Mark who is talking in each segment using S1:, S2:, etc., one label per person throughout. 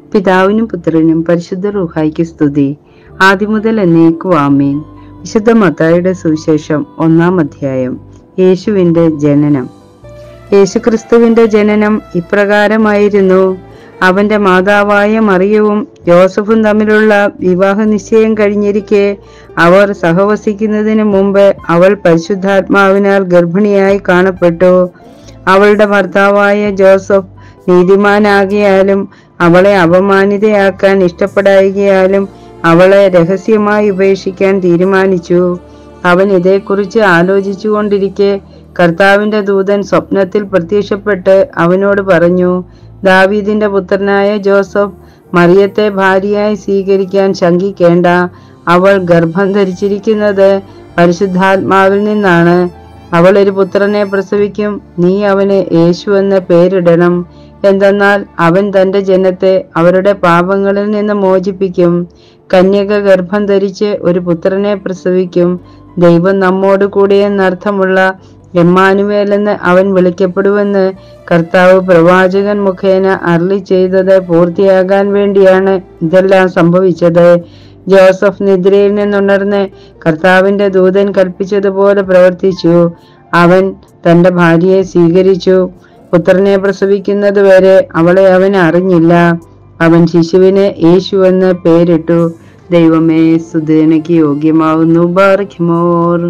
S1: പിതാവിനും പുത്രനും പരിശുദ്ധ റുഹായിക്ക് സ്തുതി ആദ്യം മുതൽ എന്നേക്കും ആമേൻ വിശുദ്ധ മത്തായുടെ സുവിശേഷം ഒന്നാം അധ്യായം യേശുവിന്റെ ജനനം യേശുക്രിസ്തുവിന്റെ ജനനം ഇപ്രകാരമായിരുന്നു അവന്റെ മാതാവായ മറിയവും ജോസഫും തമ്മിലുള്ള വിവാഹ നിശ്ചയം കഴിഞ്ഞിരിക്കെ അവർ സഹവസിക്കുന്നതിന് മുമ്പ് അവൾ പരിശുദ്ധാത്മാവിനാൽ ഗർഭിണിയായി കാണപ്പെട്ടു അവളുടെ ഭർത്താവായ ജോസഫ് നീതിമാനാകിയാലും അവളെ അപമാനിതയാക്കാൻ ഇഷ്ടപ്പെടായികയാലും അവളെ രഹസ്യമായി ഉപേക്ഷിക്കാൻ തീരുമാനിച്ചു അവൻ ഇതേക്കുറിച്ച് ആലോചിച്ചുകൊണ്ടിരിക്കെ കർത്താവിന്റെ ദൂതൻ സ്വപ്നത്തിൽ പ്രത്യക്ഷപ്പെട്ട് അവനോട് പറഞ്ഞു ദാവീദിന്റെ പുത്രനായ ജോസഫ് മറിയത്തെ ഭാര്യയായി സ്വീകരിക്കാൻ ശങ്കിക്കേണ്ട അവൾ ഗർഭം ധരിച്ചിരിക്കുന്നത് പരിശുദ്ധാത്മാവിൽ നിന്നാണ് അവൾ ഒരു പുത്രനെ പ്രസവിക്കും നീ അവന് യേശു എന്ന പേരിടണം എന്തെന്നാൽ അവൻ തന്റെ ജനത്തെ അവരുടെ പാപങ്ങളിൽ നിന്ന് മോചിപ്പിക്കും കന്യക ഗർഭം ധരിച്ച് ഒരു പുത്രനെ പ്രസവിക്കും ദൈവം നമ്മോട് കൂടെ എന്നർത്ഥമുള്ള എമ്മാനുവേൽ എന്ന് അവൻ വിളിക്കപ്പെടുമെന്ന് കർത്താവ് പ്രവാചകൻ മുഖേന അർളി ചെയ്തത് പൂർത്തിയാകാൻ വേണ്ടിയാണ് ഇതെല്ലാം സംഭവിച്ചത് ജോസഫ് നിദ്രയിൽ നിന്നുണർന്ന് കർത്താവിന്റെ ദൂതൻ കൽപ്പിച്ചതുപോലെ പ്രവർത്തിച്ചു അവൻ തന്റെ ഭാര്യയെ സ്വീകരിച്ചു പുത്രനെ പ്രസവിക്കുന്നത് വരെ അവളെ അവൻ അറിഞ്ഞില്ല അവൻ ശിശുവിന് യേശു എന്ന് പേരിട്ടു ദൈവമേ സുധനയ്ക്ക് യോഗ്യമാവുന്നു ബാർഖിമോർ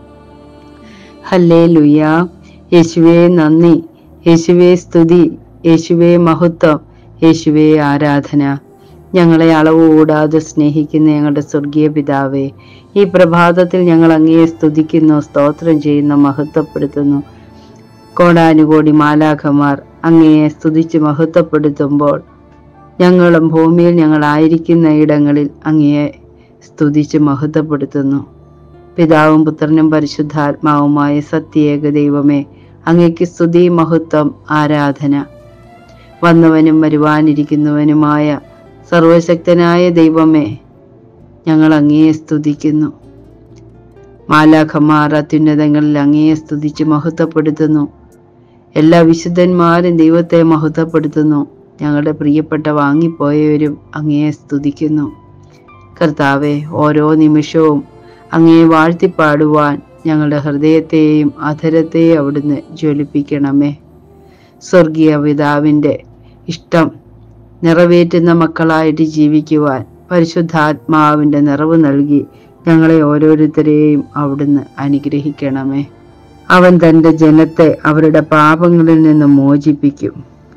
S1: ഹല്ലേ ലുയ യേശുവേ നന്ദി യേശുവേ സ്തുതി യേശുവേ മഹത്വം യേശുവേ ആരാധന ഞങ്ങളെ അളവ് കൂടാതെ സ്നേഹിക്കുന്ന ഞങ്ങളുടെ സ്വർഗീയ പിതാവേ ഈ പ്രഭാതത്തിൽ ഞങ്ങൾ അങ്ങയെ സ്തുതിക്കുന്നു സ്തോത്രം ചെയ്യുന്നു മഹത്വപ്പെടുത്തുന്നു കോടാനുകോടി മാലാഖമാർ അങ്ങയെ സ്തുതിച്ച് മഹത്വപ്പെടുത്തുമ്പോൾ ഞങ്ങളും ഭൂമിയിൽ ഞങ്ങളായിരിക്കുന്ന ഇടങ്ങളിൽ അങ്ങയെ സ്തുതിച്ച് മഹത്വപ്പെടുത്തുന്നു പിതാവും പുത്രനും പരിശുദ്ധാത്മാവുമായ സത്യേക ദൈവമേ അങ്ങയ്ക്ക് സ്തുതി മഹത്വം ആരാധന വന്നവനും വരുവാനിരിക്കുന്നവനുമായ സർവശക്തനായ ദൈവമേ ഞങ്ങൾ അങ്ങയെ സ്തുതിക്കുന്നു മാലാഖമാർ അത്യുന്നതങ്ങളിൽ അങ്ങയെ സ്തുതിച്ച് മഹത്വപ്പെടുത്തുന്നു എല്ലാ വിശുദ്ധന്മാരും ദൈവത്തെ മഹത്വപ്പെടുത്തുന്നു ഞങ്ങളുടെ പ്രിയപ്പെട്ട വാങ്ങിപ്പോയവരും അങ്ങയെ സ്തുതിക്കുന്നു കർത്താവെ ഓരോ നിമിഷവും അങ്ങയെ വാഴ്ത്തിപ്പാടുവാൻ ഞങ്ങളുടെ ഹൃദയത്തെയും അധരത്തെയും അവിടുന്ന് ജ്വലിപ്പിക്കണമേ സ്വർഗീയ പിതാവിൻ്റെ ഇഷ്ടം നിറവേറ്റുന്ന മക്കളായിട്ട് ജീവിക്കുവാൻ പരിശുദ്ധാത്മാവിൻ്റെ നിറവ് നൽകി ഞങ്ങളെ ഓരോരുത്തരെയും അവിടുന്ന് അനുഗ്രഹിക്കണമേ അവൻ തൻ്റെ ജനത്തെ അവരുടെ പാപങ്ങളിൽ നിന്ന് മോചിപ്പിക്കും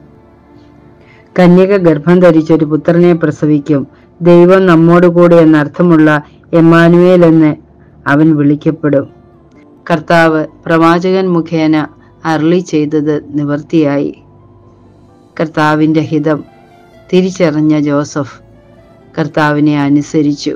S1: കന്യക ഗർഭം ധരിച്ചൊരു പുത്രനെ പ്രസവിക്കും ദൈവം നമ്മോട് കൂടെ എന്നർത്ഥമുള്ള എമ്മാനുവേൽ എന്ന് അവൻ വിളിക്കപ്പെടും കർത്താവ് പ്രവാചകൻ മുഖേന അർളി ചെയ്തത് നിവർത്തിയായി കർത്താവിൻ്റെ ഹിതം തിരിച്ചറിഞ്ഞ ജോസഫ് കർത്താവിനെ അനുസരിച്ചു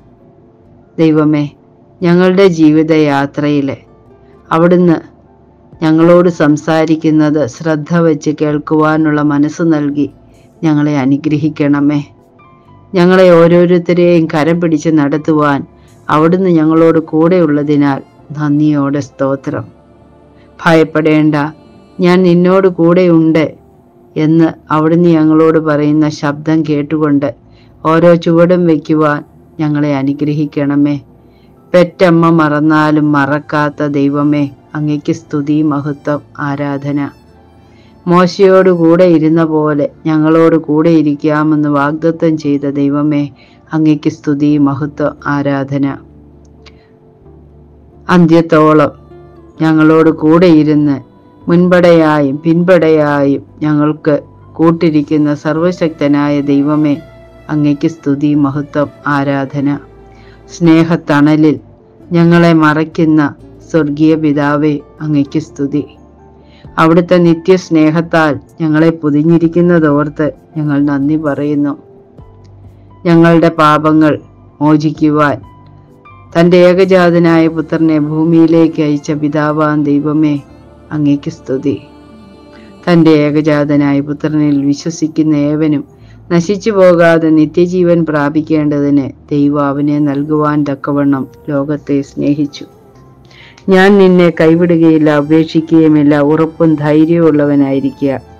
S1: ദൈവമേ ഞങ്ങളുടെ ജീവിതയാത്രയിൽ അവിടുന്ന് ഞങ്ങളോട് സംസാരിക്കുന്നത് ശ്രദ്ധ വെച്ച് കേൾക്കുവാനുള്ള മനസ്സ് നൽകി ഞങ്ങളെ അനുഗ്രഹിക്കണമേ ഞങ്ങളെ ഓരോരുത്തരെയും കരം പിടിച്ച് നടത്തുവാൻ അവിടുന്ന് ഞങ്ങളോട് കൂടെയുള്ളതിനാൽ നന്ദിയോടെ സ്തോത്രം ഭയപ്പെടേണ്ട ഞാൻ നിന്നോട് കൂടെയുണ്ട് എന്ന് അവിടുന്ന് ഞങ്ങളോട് പറയുന്ന ശബ്ദം കേട്ടുകൊണ്ട് ഓരോ ചുവടും വയ്ക്കുവാൻ ഞങ്ങളെ അനുഗ്രഹിക്കണമേ പെറ്റമ്മ മറന്നാലും മറക്കാത്ത ദൈവമേ അങ്ങയ്ക്ക് സ്തുതി മഹത്വം ആരാധന മോശയോട് കൂടെ ഇരുന്ന പോലെ ഞങ്ങളോട് കൂടെ ഇരിക്കാമെന്ന് വാഗ്ദത്തം ചെയ്ത ദൈവമേ അങ്ങയ്ക്ക് സ്തുതി മഹത്വം ആരാധന അന്ത്യത്തോളം ഞങ്ങളോട് കൂടെ ഇരുന്ന് മുൻപടയായും പിൻപടയായും ഞങ്ങൾക്ക് കൂട്ടിരിക്കുന്ന സർവശക്തനായ ദൈവമേ അങ്ങയ്ക്ക് സ്തുതി മഹത്വം ആരാധന സ്നേഹത്തണലിൽ ഞങ്ങളെ മറയ്ക്കുന്ന സ്വർഗീയ പിതാവേ അങ്ങയ്ക്ക് സ്തുതി അവിടുത്തെ നിത്യസ്നേഹത്താൽ ഞങ്ങളെ പൊതിഞ്ഞിരിക്കുന്നതോർത്ത് ഞങ്ങൾ നന്ദി പറയുന്നു ഞങ്ങളുടെ പാപങ്ങൾ മോചിക്കുവാൻ തൻ്റെ ഏകജാതനായ പുത്രനെ ഭൂമിയിലേക്ക് അയച്ച പിതാവാൻ ദൈവമേ അങ്ങയ്ക്ക് സ്തുതി തൻ്റെ ഏകജാതനായ പുത്രനിൽ വിശ്വസിക്കുന്ന ഏവനും നശിച്ചു പോകാതെ നിത്യജീവൻ പ്രാപിക്കേണ്ടതിന് ദൈവം അവനെ നൽകുവാൻ തക്കവണ്ണം ലോകത്തെ സ്നേഹിച്ചു ഞാൻ നിന്നെ കൈവിടുകയില്ല ഉപേക്ഷിക്കുകയുമില്ല ഉറപ്പും ധൈര്യവും ഉള്ളവനായിരിക്കുക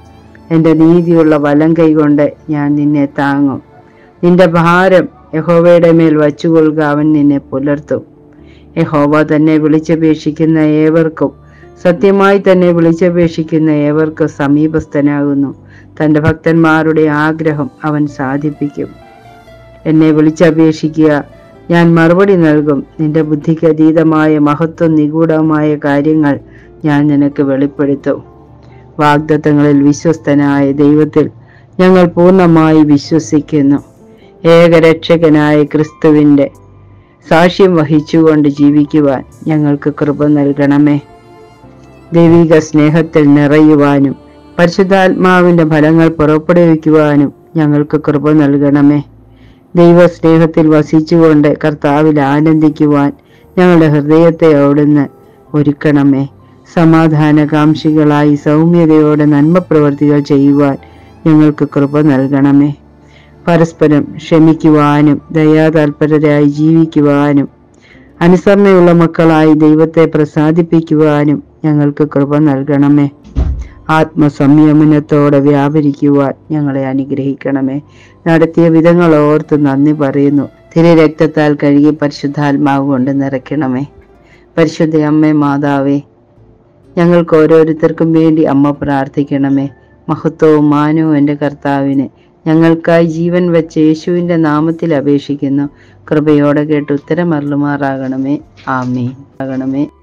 S1: എൻ്റെ നീതിയുള്ള വലം കൈകൊണ്ട് ഞാൻ നിന്നെ താങ്ങും നിന്റെ ഭാരം യഹോവയുടെ മേൽ വച്ചുകൊള്ളുക അവൻ നിന്നെ പുലർത്തും യഹോവ തന്നെ വിളിച്ചപേക്ഷിക്കുന്ന ഏവർക്കും സത്യമായി തന്നെ വിളിച്ചപേക്ഷിക്കുന്ന ഏവർക്കും സമീപസ്ഥനാകുന്നു തൻ്റെ ഭക്തന്മാരുടെ ആഗ്രഹം അവൻ സാധിപ്പിക്കും എന്നെ വിളിച്ചപേക്ഷിക്കുക ഞാൻ മറുപടി നൽകും നിന്റെ ബുദ്ധിക്ക് അതീതമായ മഹത്വം നിഗൂഢമായ കാര്യങ്ങൾ ഞാൻ നിനക്ക് വെളിപ്പെടുത്തും വാഗ്ദത്തങ്ങളിൽ വിശ്വസ്തനായ ദൈവത്തിൽ ഞങ്ങൾ പൂർണ്ണമായി വിശ്വസിക്കുന്നു ഏകരക്ഷകനായ ക്രിസ്തുവിൻ്റെ സാക്ഷ്യം വഹിച്ചുകൊണ്ട് ജീവിക്കുവാൻ ഞങ്ങൾക്ക് കൃപ നൽകണമേ ദൈവിക സ്നേഹത്തിൽ നിറയുവാനും പരിശുദ്ധാത്മാവിന്റെ ഫലങ്ങൾ പുറപ്പെടുവിക്കുവാനും ഞങ്ങൾക്ക് കൃപ നൽകണമേ ദൈവ സ്നേഹത്തിൽ വസിച്ചുകൊണ്ട് കർത്താവിൽ ആനന്ദിക്കുവാൻ ഞങ്ങളുടെ ഹൃദയത്തെ അവിടുന്ന് ഒരുക്കണമേ സമാധാനകാംക്ഷികളായി സൗമ്യതയോടെ നന്മ പ്രവർത്തികൾ ചെയ്യുവാൻ ഞങ്ങൾക്ക് കൃപ നൽകണമേ പരസ്പരം ക്ഷമിക്കുവാനും ദയാതാൽപരരായി ജീവിക്കുവാനും അനുസരണയുള്ള മക്കളായി ദൈവത്തെ പ്രസാദിപ്പിക്കുവാനും ഞങ്ങൾക്ക് കൃപ നൽകണമേ ആത്മസംയമനത്തോടെ വ്യാപരിക്കുവാൻ ഞങ്ങളെ അനുഗ്രഹിക്കണമേ നടത്തിയ വിധങ്ങൾ ഓർത്ത് നന്ദി പറയുന്നു തിരു രക്തത്താൽ കഴുകി പരിശുദ്ധാത്മാവ് കൊണ്ട് നിറയ്ക്കണമേ പരിശുദ്ധ അമ്മേ മാതാവേ ഞങ്ങൾക്ക് ഓരോരുത്തർക്കും വേണ്ടി അമ്മ പ്രാർത്ഥിക്കണമേ മഹത്വവും മാനവും എൻ്റെ കർത്താവിന് ഞങ്ങൾക്കായി ജീവൻ വെച്ച യേശുവിൻ്റെ നാമത്തിൽ അപേക്ഷിക്കുന്നു കൃപയോടെ കേട്ട് ഉത്തരമരുളുമാറാകണമേ ആമേ ആകണമേ